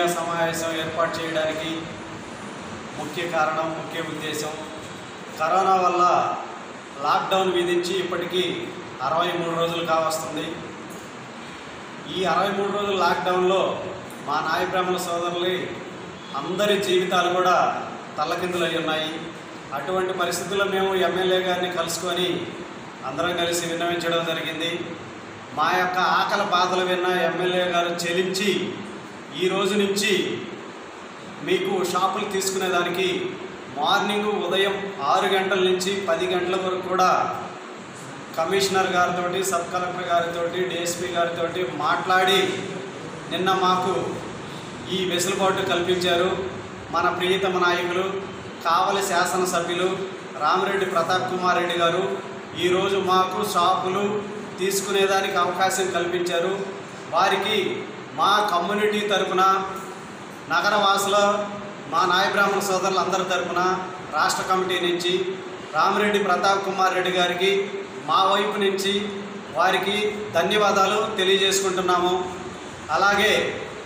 media సమావేశం ఏర్పాటు చేయడానికి ముఖ్య కారణం ముఖ్య ఉద్దేశం కరోనా వల్ల లాక్డౌన్ విధించి ఇప్పటికీ అరవై మూడు రోజులు కావస్తుంది ఈ అరవై మూడు రోజుల లాక్డౌన్లో మా నాయ బ్రాహ్మణ సోదరులు అందరి జీవితాలు కూడా తల్లకిందులై ఉన్నాయి అటువంటి పరిస్థితుల్లో మేము ఎమ్మెల్యే గారిని కలుసుకొని అందరం కలిసి విన్నవించడం జరిగింది మా యొక్క ఆకలి బాధలు విన్న ఎమ్మెల్యే గారు చెలించి ఈ రోజు నుంచి మీకు షాపులు తీసుకునేదానికి మార్నింగ్ ఉదయం ఆరు గంటల నుంచి పది గంటల వరకు కూడా కమిషనర్ గారితో సబ్ కలెక్టర్ గారితో డిఎస్పీ గారితో మాట్లాడి నిన్న మాకు ఈ వెసులుబాటు కల్పించారు మన ప్రియతమ నాయకులు కావలి శాసనసభ్యులు రామిరెడ్డి ప్రతాప్ కుమార్ రెడ్డి గారు ఈరోజు మాకు షాపులు తీసుకునేదానికి అవకాశం కల్పించారు వారికి మా కమ్యూనిటీ తరపున నగరవాసుల మా నాయ బ్రాహ్మణ సోదరులందరి తరపున రాష్ట్ర కమిటీ నుంచి రామిరెడ్డి ప్రతాప్ కుమార్ రెడ్డి గారికి మా వైపు నుంచి వారికి ధన్యవాదాలు తెలియజేసుకుంటున్నాము అలాగే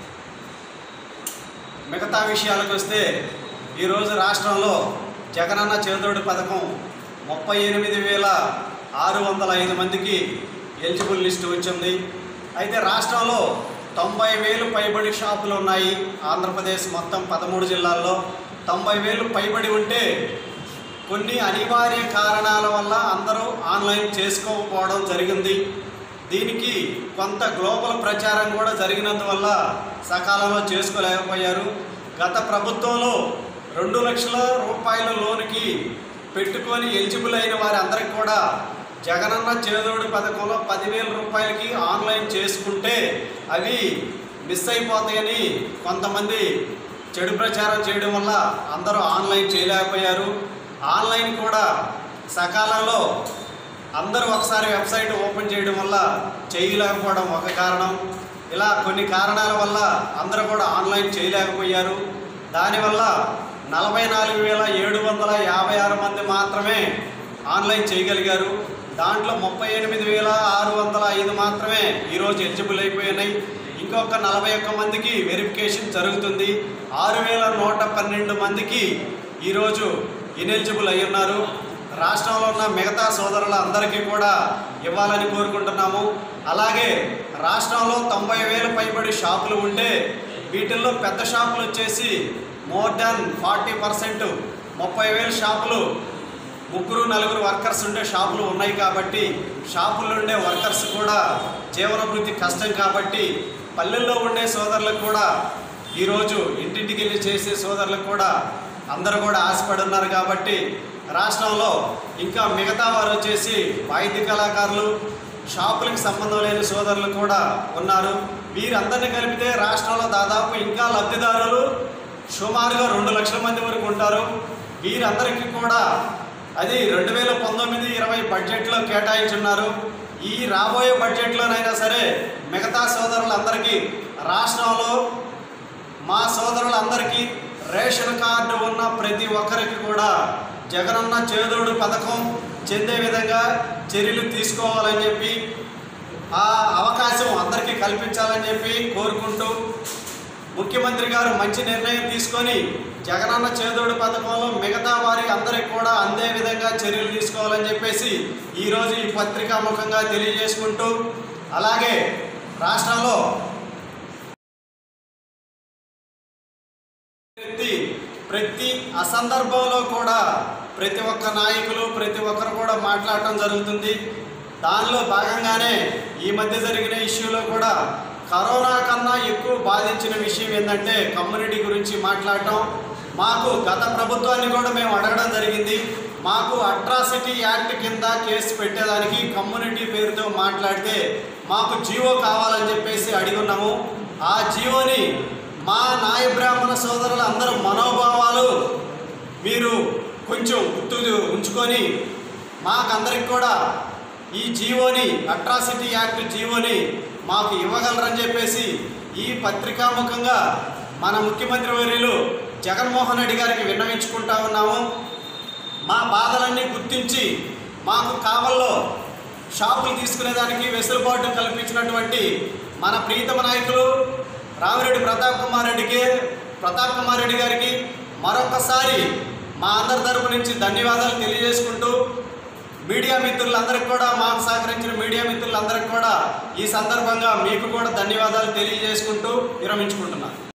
మిగతా విషయాలకు వస్తే ఈరోజు రాష్ట్రంలో జగనన్న చేదోడు పథకం ముప్పై ఎనిమిది వేల ఆరు వందల ఐదు మందికి ఎలిజిబుల్ లిస్టు వచ్చింది అయితే రాష్ట్రంలో తొంభై వేలు పైబడి షాపులు ఉన్నాయి ఆంధ్రప్రదేశ్ మొత్తం పదమూడు జిల్లాల్లో తొంభై వేలు పైబడి ఉంటే కొన్ని అనివార్య కారణాల వల్ల అందరూ ఆన్లైన్ చేసుకోకపోవడం జరిగింది దీనికి కొంత గ్లోబల్ ప్రచారం కూడా జరిగినందువల్ల సకాలంలో చేసుకోలేకపోయారు గత ప్రభుత్వంలో రెండు లక్షల రూపాయల లోనుకి పెట్టుకొని ఎలిజిబుల్ అయిన వారి అందరికి కూడా జగనన్న చేదోడు పథకంలో పదివేల రూపాయలకి ఆన్లైన్ చేసుకుంటే అవి మిస్ అయిపోతాయని కొంతమంది చెడు ప్రచారం చేయడం వల్ల అందరూ ఆన్లైన్ చేయలేకపోయారు ఆన్లైన్ కూడా సకాలంలో అందరూ ఒకసారి వెబ్సైట్ ఓపెన్ చేయడం వల్ల చేయలేకపోవడం ఒక కారణం ఇలా కొన్ని కారణాల వల్ల అందరూ కూడా ఆన్లైన్ చేయలేకపోయారు దానివల్ల నలభై నాలుగు వేల ఏడు వందల యాభై ఆరు మంది మాత్రమే ఆన్లైన్ చేయగలిగారు దాంట్లో ముప్పై ఎనిమిది వేల ఆరు వందల ఐదు మాత్రమే ఈరోజు ఎలిజిబుల్ అయిపోయినాయి ఇంకొక నలభై ఒక్క మందికి వెరిఫికేషన్ జరుగుతుంది ఆరు వేల నూట పన్నెండు మందికి ఈరోజు ఇనెలిజిబుల్ అయి ఉన్నారు రాష్ట్రంలో ఉన్న మిగతా సోదరులందరికీ కూడా ఇవ్వాలని కోరుకుంటున్నాము అలాగే రాష్ట్రంలో తొంభై వేల పైబడి షాపులు ఉంటే వీటిల్లో పెద్ద షాపులు వచ్చేసి మోర్ దాన్ ఫార్టీ పర్సెంట్ ముప్పై వేల షాపులు ముగ్గురు నలుగురు వర్కర్స్ ఉండే షాపులు ఉన్నాయి కాబట్టి షాపుల్లో ఉండే వర్కర్స్ కూడా జీవనభృతి కష్టం కాబట్టి పల్లెల్లో ఉండే సోదరులకు కూడా ఈరోజు ఇంటింటికి వెళ్ళి చేసే సోదరులకు కూడా అందరూ కూడా ఆశపడి ఉన్నారు కాబట్టి రాష్ట్రంలో ఇంకా మిగతా వారు వచ్చేసి వాయిద్య కళాకారులు షాపులకు సంబంధం లేని సోదరులు కూడా ఉన్నారు వీరందరిని కలిపితే రాష్ట్రంలో దాదాపు ఇంకా లబ్ధిదారులు సుమారుగా రెండు లక్షల మంది వరకు ఉంటారు వీరందరికీ కూడా అది రెండు వేల పంతొమ్మిది ఇరవై బడ్జెట్లో కేటాయించున్నారు ఈ రాబోయే బడ్జెట్లోనైనా సరే మిగతా సోదరులందరికీ రాష్ట్రంలో మా సోదరులందరికీ రేషన్ కార్డు ఉన్న ప్రతి ఒక్కరికి కూడా జగనన్న చేదోడు పథకం చెందే విధంగా చర్యలు తీసుకోవాలని చెప్పి ఆ అవకాశం అందరికీ కల్పించాలని చెప్పి కోరుకుంటూ ముఖ్యమంత్రి గారు మంచి నిర్ణయం తీసుకొని జగనన్న చేదోడు పథకంలో మిగతా వారి అందరికి కూడా అందే విధంగా చర్యలు తీసుకోవాలని చెప్పేసి ఈరోజు ఈ పత్రికా ముఖంగా తెలియజేసుకుంటూ అలాగే రాష్ట్రంలో ప్రతి ప్రతి అసందర్భంలో కూడా ప్రతి ఒక్క నాయకులు ప్రతి ఒక్కరు కూడా మాట్లాడటం జరుగుతుంది దానిలో భాగంగానే ఈ మధ్య జరిగిన ఇష్యూలో కూడా కరోనా కన్నా ఎక్కువ బాధించిన విషయం ఏంటంటే కమ్యూనిటీ గురించి మాట్లాడటం మాకు గత ప్రభుత్వాన్ని కూడా మేము అడగడం జరిగింది మాకు అట్రాసిటీ యాక్ట్ కింద కేసు పెట్టేదానికి కమ్యూనిటీ పేరుతో మాట్లాడితే మాకు జీవో కావాలని చెప్పేసి అడిగి ఉన్నాము ఆ జీవోని మా నాయ బ్రాహ్మణ సోదరుల అందరూ మనోభావాలు మీరు కొంచెం గుర్తు ఉంచుకొని మాకందరికి కూడా ఈ జీవోని అట్రాసిటీ యాక్ట్ జీవోని మాకు ఇవ్వగలరని చెప్పేసి ఈ పత్రికాముఖంగా మన ముఖ్యమంత్రి వర్యులు జగన్మోహన్ రెడ్డి గారికి విన్నవించుకుంటా ఉన్నాము మా బాధలన్నీ గుర్తించి మాకు కావల్లో షాపులు తీసుకునేదానికి వెసులుబాటు కల్పించినటువంటి మన ప్రీతమ నాయకులు రామిరెడ్డి ప్రతాప్ కుమార్ రెడ్డికి ప్రతాప్ కుమార్ రెడ్డి గారికి మరొకసారి మా అందరి తరపు నుంచి ధన్యవాదాలు తెలియజేసుకుంటూ మీడియా మిత్రులందరికీ కూడా మాకు సహకరించిన మీడియా మిత్రులందరికీ కూడా ఈ సందర్భంగా మీకు కూడా ధన్యవాదాలు తెలియజేసుకుంటూ విరమించుకుంటున్నాను